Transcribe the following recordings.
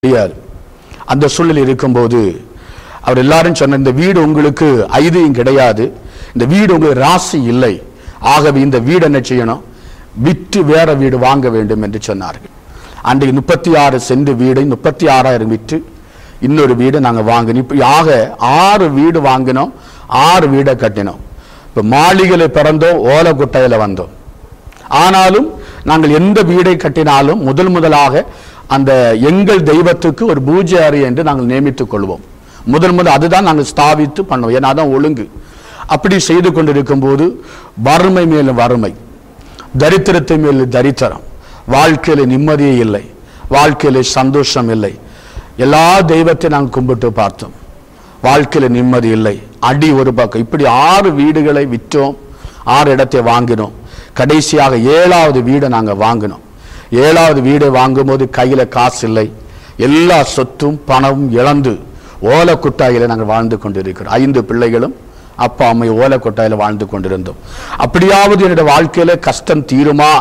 முடியாது அந்த சூழ்நிலை இருக்கும்போது அவர் எல்லாரும் சொன்ன இந்த வீடு உங்களுக்கு ஐதியம் கிடையாது இந்த வீடு உங்களுக்கு ராசி இல்லை ஆகவே இந்த வீடு என்ன செய்யணும் விற்று வேற வீடு வாங்க வேண்டும் என்று சொன்னார்கள் அன்றைக்கு முப்பத்தி ஆறு சென்ட் வீடை முப்பத்தி ஆறாயிரம் விற்று இன்னொரு வீடு நாங்கள் வாங்கினோம் இப்படி ஆக ஆறு வீடு வாங்கினோம் ஆறு வீடை கட்டினோம் இப்போ மாளிகையில் பிறந்தோம் ஓலக்குட்டையில வந்தோம் ஆனாலும் நாங்கள் எந்த வீடை கட்டினாலும் முதல் முதலாக அந்த எங்கள் தெய்வத்துக்கு ஒரு பூஜை அறை என்று நாங்கள் நியமித்துக் கொள்வோம் முதல் முதல் அதுதான் நாங்கள் ஸ்தாபித்து பண்ணுவோம் ஏன்னா அதான் ஒழுங்கு அப்படி செய்து கொண்டிருக்கும் போது வறுமை மேலும் வறுமை தரித்திரத்தை மேல் தரித்திரம் வாழ்க்கையில நிம்மதியே இல்லை வாழ்க்கையில சந்தோஷம் இல்லை எல்லா தெய்வத்தை நாங்கள் கும்பிட்டு பார்த்தோம் வாழ்க்கையில நிம்மதி இல்லை அடி ஒரு பக்கம் இப்படி ஆறு வீடுகளை விற்றோம் ஆறு இடத்தை வாங்கினோம் கடைசியாக ஏழாவது வீடை நாங்கள் வாங்கினோம் ஏழாவது வீடை வாங்கும்போது கையில காசு இல்லை எல்லா சொத்தும் பணமும் இழந்து ஓலக்குட்டாயில நாங்கள் வாழ்ந்து கொண்டிருக்கிறோம் ஐந்து பிள்ளைகளும் அப்பா அம்மை ஓலக்கொட்டாயில வாழ்ந்து கொண்டிருந்தோம் அப்படியாவது என்னுடைய வாழ்க்கையில கஷ்டம் தீருமா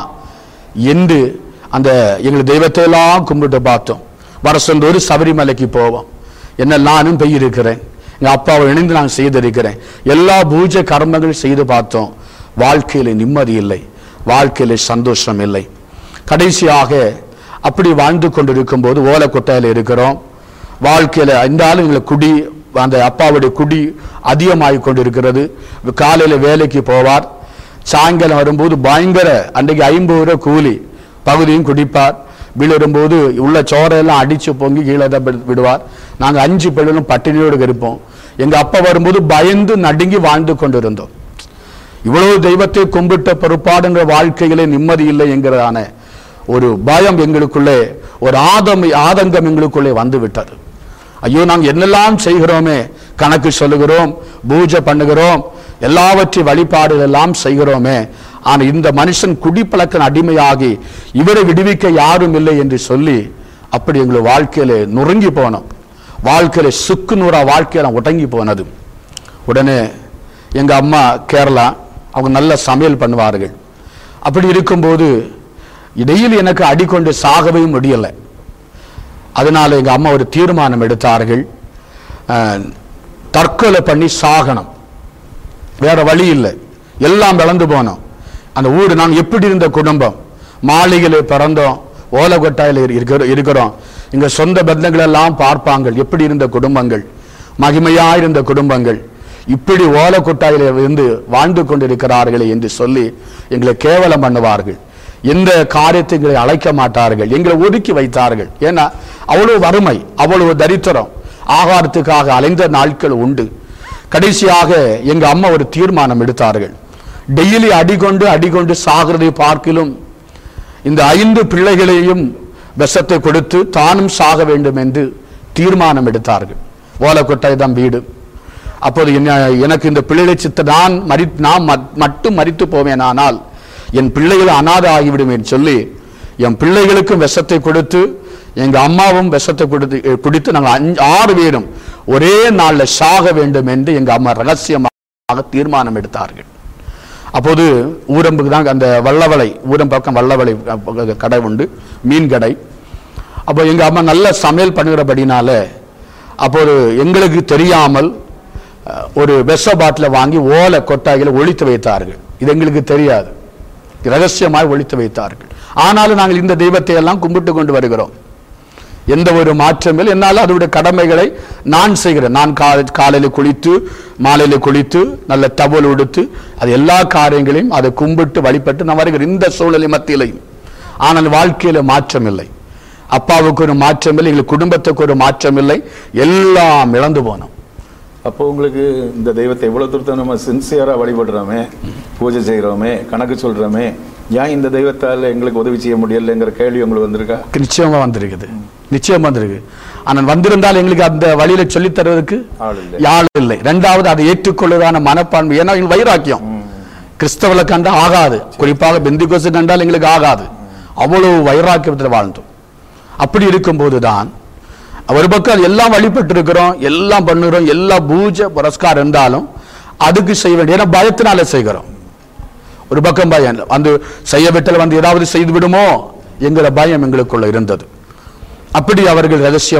என்று அந்த எங்கள் தெய்வத்தை எல்லாம் கும்பிட்டு பார்த்தோம் வருஷம் ஒரு சபரிமலைக்கு போவோம் என்ன நானும் போயிருக்கிறேன் எங்க அப்பாவை இணைந்து நான் செய்திருக்கிறேன் எல்லா பூஜை கர்மங்கள் செய்து பார்த்தோம் வாழ்க்கையில நிம்மதி இல்லை வாழ்க்கையில சந்தோஷம் இல்லை கடைசியாக அப்படி வாழ்ந்து கொண்டிருக்கும் போது ஓலக்கொட்டையில இருக்கிறோம் வாழ்க்கையில இந்த ஆளு எங்களை குடி அந்த அப்பாவுடைய குடி அதிகமாகி கொண்டிருக்கிறது காலையில வேலைக்கு போவார் சாயங்காலம் வரும்போது பயங்கர அன்றைக்கு ஐம்பது ரூபா கூலி பகுதியும் குடிப்பார் விழுறும்போது உள்ள சோறையெல்லாம் அடிச்சு பொங்கி கீழே தான் விடு- விடுவார் நாங்க அஞ்சு பிள்ளைகளும் பட்டினியோடு இருப்போம் எங்க அப்பா வரும்போது பயந்து நடுங்கி வாழ்ந்து கொண்டிருந்தோம் இவ்வளவு தெய்வத்தை கும்பிட்ட பொறுப்பாடுங்கிற வாழ்க்கையிலே நிம்மதி இல்லை என்கிறதான ஒரு பயம் எங்களுக்குள்ளே ஒரு ஆதம் ஆதங்கம் எங்களுக்குள்ளே வந்து விட்டது ஐயோ நாங்க என்னெல்லாம் செய்கிறோமே கணக்கு சொல்லுகிறோம் பூஜை பண்ணுகிறோம் எல்லாவற்றை வழிபாடுகள் எல்லாம் செய்கிறோமே ஆனா இந்த மனுஷன் குடிப்பழக்கம் அடிமையாகி இவரை விடுவிக்க யாரும் இல்லை என்று சொல்லி அப்படி எங்கள் வாழ்க்கையில நொறுங்கி போனோம் வாழ்க்கையில சுக்கு நூறா வாழ்க்கையில உடங்கி போனது உடனே எங்க அம்மா கேரளா அவங்க நல்ல சமையல் பண்ணுவார்கள் அப்படி இருக்கும்போது இடையில் எனக்கு அடிக்கொண்டு சாகவே முடியலை அதனால எங்க அம்மா ஒரு தீர்மானம் எடுத்தார்கள் அஹ், தற்கொலை பண்ணி சாகணும் வேற வழி இல்லை எல்லாம் இழந்து போனோம் அந்த ஊர் நான் எப்படி இருந்த குடும்பம் மாளிகையில் பிறந்தோம் ஓலகொட்டாயில் இருக்கிற இருக்கிறோம் இங்க சொந்த பந்தங்கள் எல்லாம் பார்ப்பாங்க எப்படி இருந்த குடும்பங்கள் மகிமையா இருந்த குடும்பங்கள் இப்படி ஓலக்கொட்டாயில் இருந்து வாழ்ந்து கொண்டிருக்கிறார்களே என்று சொல்லி எங்களை கேவலம் பண்ணுவார்கள் எந்த காரியத்தை எங்களை அழைக்க மாட்டார்கள் எங்களை ஒதுக்கி வைத்தார்கள் ஏன்னா அவ்வளவு வறுமை அவ்வளவு தரித்திரம் ஆகாரத்துக்காக அலைந்த நாட்கள் உண்டு கடைசியாக எங்க அம்மா ஒரு தீர்மானம் எடுத்தார்கள் டெய்லி அடிகொண்டு அடிகொண்டு சாகிறதை பார்க்கிலும் இந்த ஐந்து பிள்ளைகளையும் விஷத்தை கொடுத்து தானும் சாக வேண்டும் என்று தீர்மானம் எடுத்தார்கள் ஓலக்கொட்டை தான் வீடு அப்போது என்ன எனக்கு இந்த பிள்ளைகளை சித்த நான் மரி நான் மட்- மட்டும் மரித்து போவேன் ஆனால் என் பிள்ளைகள் அனாதை ஆகிவிடும் என்று சொல்லி என் பிள்ளைகளுக்கும் விஷத்தை கொடுத்து எங்க அம்மாவும் விஷத்தை கொடுத்து குடித்து நாங்கள் அஞ்சு ஆறு பேரும் ஒரே நாள்ல சாக வேண்டும் என்று எங்க அம்மா ரகசியமாக தீர்மானம் எடுத்தார்கள் அப்போது ஊரம்புக்கு தான் அந்த வல்லவளை ஊரம் பக்கம் வல்லவளை அஹ், கடை உண்டு மீன் கடை அப்போ எங்க அம்மா நல்ல சமையல் பண்ணுகிறபடினால அப்போது எங்களுக்கு தெரியாமல் அஹ், ஒரு விஷ பாட்டிலை வாங்கி ஓலை கொட்டாய்களை ஒழித்து வைத்தார்கள் இது எங்களுக்கு தெரியாது ரகசியமாய் ஒழித்து வைத்தார்கள் ஆனாலும் நாங்கள் இந்த தெய்வத்தை எல்லாம் கும்பிட்டு கொண்டு வருகிறோம் எந்த ஒரு மாற்றமில்லை என்னால் அதனுடைய கடமைகளை நான் செய்கிறேன் நான் கா- காலையில குளித்து மாலையில குளித்து நல்ல தவல் உடுத்து அது எல்லா காரியங்களையும் அதை கும்பிட்டு வழிபட்டு நான் வருகிறேன் இந்த சூழ்நிலை மத்தியிலையும் ஆனால் வாழ்க்கையில மாற்றம் இல்லை அப்பாவுக்கு ஒரு மாற்றம் இல்லை எங்கள் குடும்பத்துக்கு ஒரு மாற்றம் இல்லை எல்லாம் இழந்து போனோம் அப்போ உங்களுக்கு இந்த தெய்வத்தை எவ்வளவு தூரத்தை நம்ம சின்சியரா வழிபடுறோமே பூஜை செய்கிறோமே கணக்கு சொல்றோமே ஏன் இந்த தெய்வத்தால் எங்களுக்கு உதவி செய்ய முடியலைங்கிற கேள்வி உங்களுக்கு வந்திருக்கா நிச்சயமா வந்திருக்குது நிச்சயமா வந்திருக்கு ஆனால் வந்திருந்தால் எங்களுக்கு அந்த வழியில சொல்லித் தருவதற்கு ஆள் இல்லை யாழ் இல்லை ரெண்டாவது அதை ஏற்றுக்கொள்வதான மனப்பான்மை ஏன்னா எங்களுக்கு வைராக்கியம் கிறிஸ்தவளை கண்டா ஆகாது குறிப்பாக பெந்திகோசு கண்டால் எங்களுக்கு ஆகாது அவ்வளவு வைராக்கியத்தில் வாழ்ந்தோம் அப்படி இருக்கும்போது தான் ஒரு பக்கம் அது எல்லாம் வழிபட்டு இருக்கிறோம் எல்லாம் பண்ணுகிறோம் எல்லா பூஜை புரஸ்காரம் இருந்தாலும் அதுக்கு செய்ய வேண்டிய ஏன்னா பயத்தினால செய்கிறோம் ஒரு பக்கம் பயம் வந்து செய்ய விட்டல வந்து ஏதாவது செய்து விடுமோ என்கிற பயம் எங்களுக்குள்ள இருந்தது அப்படி அவர்கள் ரகசியம்